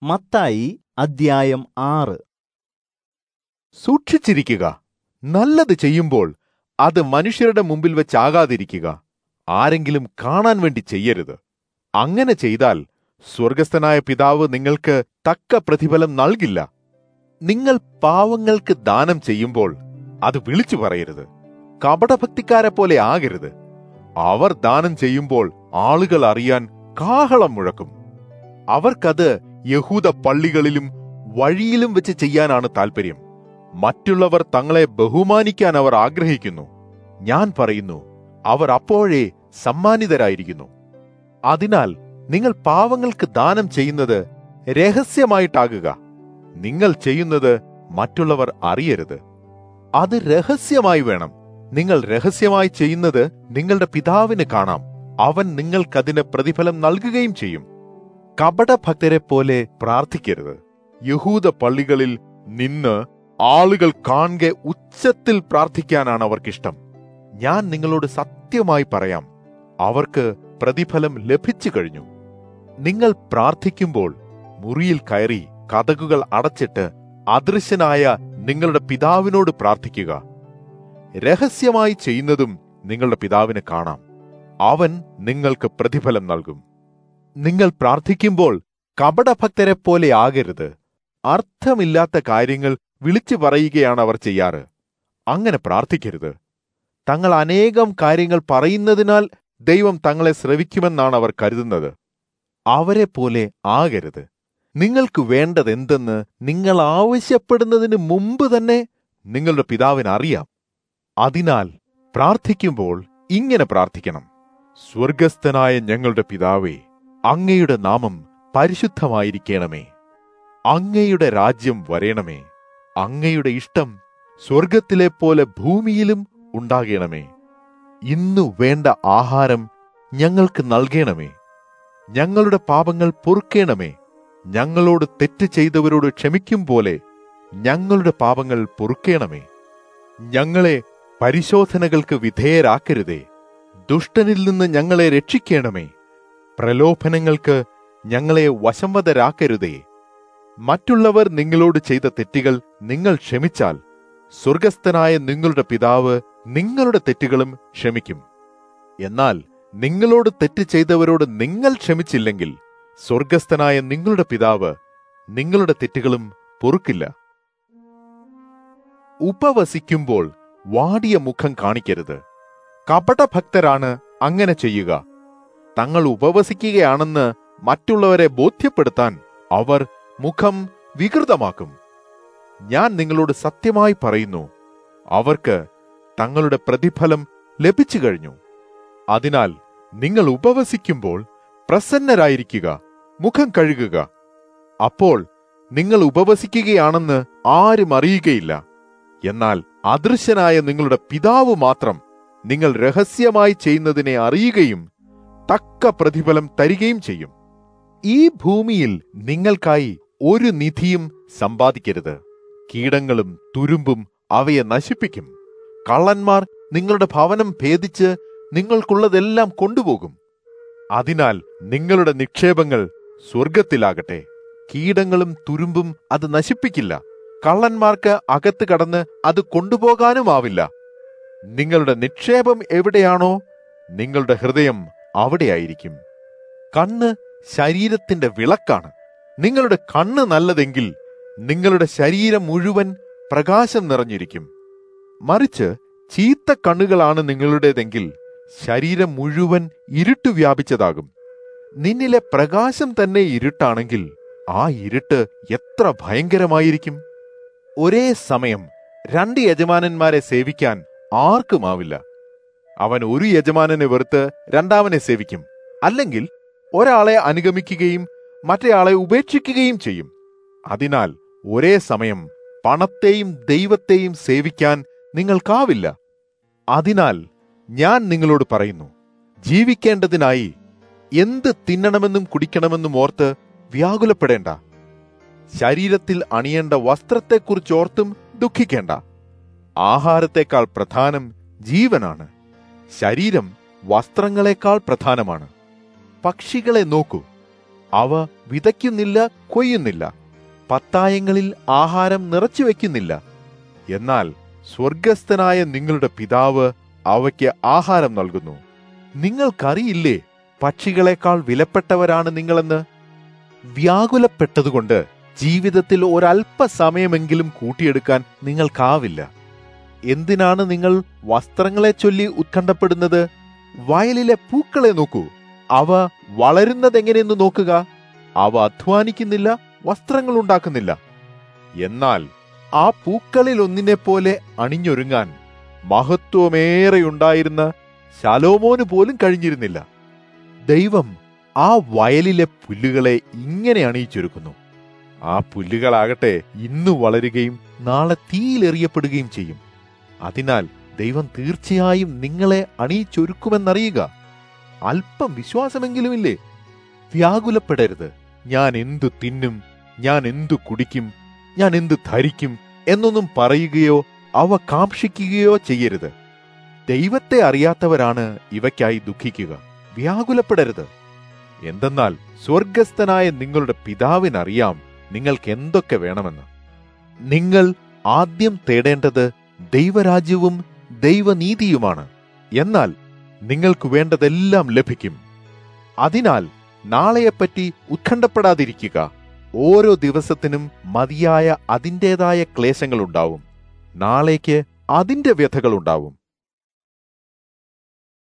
മത്തായി അദ്ധ്യായം ആറ് സൂക്ഷിച്ചിരിക്കുക നല്ലത് ചെയ്യുമ്പോൾ അത് മനുഷ്യരുടെ മുമ്പിൽ വെച്ചാകാതിരിക്കുക ആരെങ്കിലും കാണാൻ വേണ്ടി ചെയ്യരുത് അങ്ങനെ ചെയ്താൽ സ്വർഗസ്ഥനായ പിതാവ് നിങ്ങൾക്ക് തക്ക പ്രതിഫലം നൽകില്ല നിങ്ങൾ പാവങ്ങൾക്ക് ദാനം ചെയ്യുമ്പോൾ അത് വിളിച്ചു പറയരുത് കപടഭക്തിക്കാരെ പോലെ ആകരുത് അവർ ദാനം ചെയ്യുമ്പോൾ ആളുകൾ അറിയാൻ കാഹളം മുഴക്കും അവർക്കത് യഹൂദ പള്ളികളിലും വഴിയിലും വെച്ച് ചെയ്യാനാണ് താൽപ്പര്യം മറ്റുള്ളവർ തങ്ങളെ ബഹുമാനിക്കാൻ അവർ ആഗ്രഹിക്കുന്നു ഞാൻ പറയുന്നു അവർ അപ്പോഴേ സമ്മാനിതരായിരിക്കുന്നു അതിനാൽ നിങ്ങൾ പാവങ്ങൾക്ക് ദാനം ചെയ്യുന്നത് രഹസ്യമായിട്ടാകുക നിങ്ങൾ ചെയ്യുന്നത് മറ്റുള്ളവർ അറിയരുത് അത് രഹസ്യമായി വേണം നിങ്ങൾ രഹസ്യമായി ചെയ്യുന്നത് നിങ്ങളുടെ പിതാവിന് കാണാം അവൻ നിങ്ങൾക്കതിന് പ്രതിഫലം നൽകുകയും ചെയ്യും കപടഭക്തരെ പോലെ പ്രാർത്ഥിക്കരുത് യഹൂദ പള്ളികളിൽ നിന്ന് ആളുകൾ കാണെ ഉച്ചത്തിൽ പ്രാർത്ഥിക്കാനാണ് അവർക്കിഷ്ടം ഞാൻ നിങ്ങളോട് സത്യമായി പറയാം അവർക്ക് പ്രതിഫലം ലഭിച്ചു കഴിഞ്ഞു നിങ്ങൾ പ്രാർത്ഥിക്കുമ്പോൾ മുറിയിൽ കയറി കഥകുകൾ അടച്ചിട്ട് അദൃശ്യനായ നിങ്ങളുടെ പിതാവിനോട് പ്രാർത്ഥിക്കുക രഹസ്യമായി ചെയ്യുന്നതും നിങ്ങളുടെ പിതാവിന് കാണാം അവൻ നിങ്ങൾക്ക് പ്രതിഫലം നൽകും നിങ്ങൾ പ്രാർത്ഥിക്കുമ്പോൾ കപടഭക്തരെ പോലെ ആകരുത് അർത്ഥമില്ലാത്ത കാര്യങ്ങൾ വിളിച്ചു പറയുകയാണ് അവർ ചെയ്യാറ് അങ്ങനെ പ്രാർത്ഥിക്കരുത് തങ്ങൾ അനേകം കാര്യങ്ങൾ പറയുന്നതിനാൽ ദൈവം തങ്ങളെ ശ്രവിക്കുമെന്നാണ് അവർ കരുതുന്നത് അവരെ പോലെ ആകരുത് നിങ്ങൾക്ക് വേണ്ടതെന്തെന്ന് നിങ്ങൾ ആവശ്യപ്പെടുന്നതിന് മുമ്പ് തന്നെ നിങ്ങളുടെ പിതാവിന് അറിയാം അതിനാൽ പ്രാർത്ഥിക്കുമ്പോൾ ഇങ്ങനെ പ്രാർത്ഥിക്കണം സ്വർഗസ്ഥനായ ഞങ്ങളുടെ പിതാവേ അങ്ങയുടെ നാമം പരിശുദ്ധമായിരിക്കണമേ അങ്ങയുടെ രാജ്യം വരേണമേ അങ്ങയുടെ ഇഷ്ടം സ്വർഗത്തിലെ പോലെ ഭൂമിയിലും ഉണ്ടാകണമേ ഇന്നു വേണ്ട ആഹാരം ഞങ്ങൾക്ക് നൽകണമേ ഞങ്ങളുടെ പാപങ്ങൾ പൊറുക്കേണമേ ഞങ്ങളോട് തെറ്റ് ചെയ്തവരോട് ക്ഷമിക്കും പോലെ ഞങ്ങളുടെ പാപങ്ങൾ പൊറുക്കേണമേ ഞങ്ങളെ പരിശോധനകൾക്ക് വിധേയരാക്കരുതേ ദുഷ്ടനിൽ നിന്ന് ഞങ്ങളെ രക്ഷിക്കണമേ പ്രലോഭനങ്ങൾക്ക് ഞങ്ങളെ വശംവദരാക്കരുതേ മറ്റുള്ളവർ നിങ്ങളോട് ചെയ്ത തെറ്റുകൾ നിങ്ങൾ ക്ഷമിച്ചാൽ സ്വർഗസ്ഥനായ നിങ്ങളുടെ പിതാവ് നിങ്ങളുടെ തെറ്റുകളും ക്ഷമിക്കും എന്നാൽ നിങ്ങളോട് തെറ്റ് ചെയ്തവരോട് നിങ്ങൾ ക്ഷമിച്ചില്ലെങ്കിൽ സ്വർഗസ്ഥനായ നിങ്ങളുടെ പിതാവ് നിങ്ങളുടെ തെറ്റുകളും പൊറുക്കില്ല ഉപവസിക്കുമ്പോൾ വാടിയ മുഖം കാണിക്കരുത് കപടഭക്തരാണ് അങ്ങനെ ചെയ്യുക തങ്ങൾ ഉപവസിക്കുകയാണെന്ന് മറ്റുള്ളവരെ ബോധ്യപ്പെടുത്താൻ അവർ മുഖം വികൃതമാക്കും ഞാൻ നിങ്ങളോട് സത്യമായി പറയുന്നു അവർക്ക് തങ്ങളുടെ പ്രതിഫലം ലഭിച്ചു കഴിഞ്ഞു അതിനാൽ നിങ്ങൾ ഉപവസിക്കുമ്പോൾ പ്രസന്നരായിരിക്കുക മുഖം കഴുകുക അപ്പോൾ നിങ്ങൾ ഉപവസിക്കുകയാണെന്ന് ആരും അറിയുകയില്ല എന്നാൽ അദൃശ്യനായ നിങ്ങളുടെ പിതാവ് മാത്രം നിങ്ങൾ രഹസ്യമായി ചെയ്യുന്നതിനെ അറിയുകയും തക്ക പ്രതിഫലം തരികയും ചെയ്യും ഈ ഭൂമിയിൽ നിങ്ങൾക്കായി ഒരു നിധിയും സമ്പാദിക്കരുത് കീടങ്ങളും തുരുമ്പും അവയെ നശിപ്പിക്കും കള്ളന്മാർ നിങ്ങളുടെ ഭവനം ഭേദിച്ച് നിങ്ങൾക്കുള്ളതെല്ലാം കൊണ്ടുപോകും അതിനാൽ നിങ്ങളുടെ നിക്ഷേപങ്ങൾ സ്വർഗത്തിലാകട്ടെ കീടങ്ങളും തുരുമ്പും അത് നശിപ്പിക്കില്ല കള്ളന്മാർക്ക് അകത്ത് കടന്ന് അത് കൊണ്ടുപോകാനുമാവില്ല നിങ്ങളുടെ നിക്ഷേപം എവിടെയാണോ നിങ്ങളുടെ ഹൃദയം അവിടെയായിരിക്കും കണ്ണ് ശരീരത്തിന്റെ വിളക്കാണ് നിങ്ങളുടെ കണ്ണ് നല്ലതെങ്കിൽ നിങ്ങളുടെ ശരീരം മുഴുവൻ പ്രകാശം നിറഞ്ഞിരിക്കും മറിച്ച് ചീത്ത കണ്ണുകളാണ് നിങ്ങളുടേതെങ്കിൽ ശരീരം മുഴുവൻ ഇരുട്ട് വ്യാപിച്ചതാകും നിന്നിലെ പ്രകാശം തന്നെ ഇരുട്ടാണെങ്കിൽ ആ ഇരുട്ട് എത്ര ഭയങ്കരമായിരിക്കും ഒരേ സമയം രണ്ട് യജമാനന്മാരെ സേവിക്കാൻ ആർക്കുമാവില്ല അവൻ ഒരു യജമാനനെ വെറുത്ത് രണ്ടാമനെ സേവിക്കും അല്ലെങ്കിൽ ഒരാളെ അനുഗമിക്കുകയും മറ്റേയാളെ ഉപേക്ഷിക്കുകയും ചെയ്യും അതിനാൽ ഒരേ സമയം പണത്തെയും ദൈവത്തെയും സേവിക്കാൻ നിങ്ങൾക്കാവില്ല അതിനാൽ ഞാൻ നിങ്ങളോട് പറയുന്നു ജീവിക്കേണ്ടതിനായി എന്ത് തിന്നണമെന്നും കുടിക്കണമെന്നും ഓർത്ത് വ്യാകുലപ്പെടേണ്ട ശരീരത്തിൽ അണിയേണ്ട വസ്ത്രത്തെക്കുറിച്ചോർത്തും ദുഃഖിക്കേണ്ട ആഹാരത്തെക്കാൾ പ്രധാനം ജീവനാണ് ശരീരം വസ്ത്രങ്ങളെക്കാൾ പ്രധാനമാണ് പക്ഷികളെ നോക്കൂ അവ വിതയ്ക്കുന്നില്ല കൊയ്യുന്നില്ല പത്തായങ്ങളിൽ ആഹാരം നിറച്ചു വയ്ക്കുന്നില്ല എന്നാൽ സ്വർഗസ്ഥനായ നിങ്ങളുടെ പിതാവ് അവയ്ക്ക് ആഹാരം നൽകുന്നു നിങ്ങൾക്കറിയില്ലേ പക്ഷികളെക്കാൾ വിലപ്പെട്ടവരാണ് നിങ്ങളെന്ന് വ്യാകുലപ്പെട്ടതുകൊണ്ട് ജീവിതത്തിൽ ഒരല്പസമയമെങ്കിലും കൂട്ടിയെടുക്കാൻ നിങ്ങൾക്കാവില്ല എന്തിനാണ് നിങ്ങൾ വസ്ത്രങ്ങളെ ചൊല്ലി ഉത്കണ്ഠപ്പെടുന്നത് വയലിലെ പൂക്കളെ നോക്കൂ അവ വളരുന്നതെങ്ങനെയെന്ന് നോക്കുക അവ അധ്വാനിക്കുന്നില്ല വസ്ത്രങ്ങൾ ഉണ്ടാക്കുന്നില്ല എന്നാൽ ആ പൂക്കളിൽ ഒന്നിനെ പോലെ അണിഞ്ഞൊരുങ്ങാൻ മഹത്വമേറെയുണ്ടായിരുന്ന ശലോമോന് പോലും കഴിഞ്ഞിരുന്നില്ല ദൈവം ആ വയലിലെ പുല്ലുകളെ ഇങ്ങനെ അണിയിച്ചൊരുക്കുന്നു ആ പുല്ലുകളാകട്ടെ ഇന്ന് വളരുകയും നാളെ തീയിലെറിയപ്പെടുകയും ചെയ്യും അതിനാൽ ദൈവം തീർച്ചയായും നിങ്ങളെ അണിയിച്ചൊരുക്കുമെന്നറിയുക അല്പം വിശ്വാസമെങ്കിലുമില്ലേ വ്യാകുലപ്പെടരുത് ഞാൻ എന്തു തിന്നും ഞാൻ എന്തു കുടിക്കും ഞാൻ എന്തു ധരിക്കും എന്നൊന്നും പറയുകയോ അവ കാക്ഷിക്കുകയോ ചെയ്യരുത് ദൈവത്തെ അറിയാത്തവരാണ് ഇവയ്ക്കായി ദുഃഖിക്കുക വ്യാകുലപ്പെടരുത് എന്തെന്നാൽ സ്വർഗസ്ഥനായ നിങ്ങളുടെ പിതാവിനറിയാം നിങ്ങൾക്ക് എന്തൊക്കെ വേണമെന്ന് നിങ്ങൾ ആദ്യം തേടേണ്ടത് ദൈവരാജ്യവും ദൈവനീതിയുമാണ് എന്നാൽ നിങ്ങൾക്ക് വേണ്ടതെല്ലാം ലഭിക്കും അതിനാൽ നാളെയെപ്പറ്റി ഉത്കണ്ഠപ്പെടാതിരിക്കുക ഓരോ ദിവസത്തിനും മതിയായ അതിൻ്റെതായ ക്ലേശങ്ങളുണ്ടാവും നാളേക്ക് അതിന്റെ വ്യഥകളുണ്ടാവും